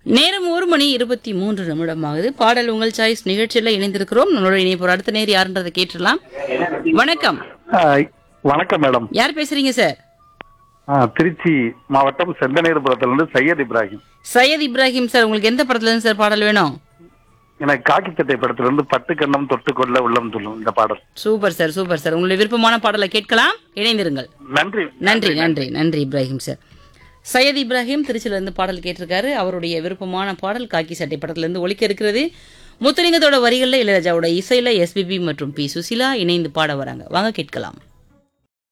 நேரம் ஒரு மணி இருபத்தி மூன்று நிமிடம் ஆகுது பாடல் உங்கள் சாய்ஸ் நிகழ்ச்சியில் இணைந்திருக்கிறோம் நம்மளோட இணைப்பு அடுத்த நேர் யாருன்றதை கேட்டுடலாம் வணக்கம் ஆஹ் வணக்கம் மேடம் யார் பேசுறீங்க சார் ஆஹ் திருச்சி மாவட்டம் செந்தனேர்புரத்திலிருந்து சையத் இப்ராஹிம் சையத் இப்ராஹிம் சார் உங்களுக்கு எந்த படத்துல இருந்து சார் பாடல் வேணும் எனக்கு காக்கி சட்டை படத்திலிருந்து பட்டு கண்ணம் தொட்டு கொள்ள உள்ளம் துள்ளும் இந்த பாடல் சூப்பர் சார் சூப்பர் சார் உங்களுடைய விருப்பமான பாடலை கேட்கலாம் இணைந்திருங்கள் நன்றி நன்றி நன்றி நன்றி இப்ராஹிம் சார் சையத் இப்ராஹிம் திருச்சியில இருந்து பாடல் கேட்டிருக்காரு அவருடைய விருப்பமான பாடல் காக்கி சட்டை படத்துல இருந்து ஒலிக்க இருக்கிறது முத்துலிங்கத்தோட வரிகளில் இளையராஜாவோட இசையில எஸ்பிபி மற்றும் பி சுசிலா இணைந்து பாட வராங்க வாங்க கேட்கலாம்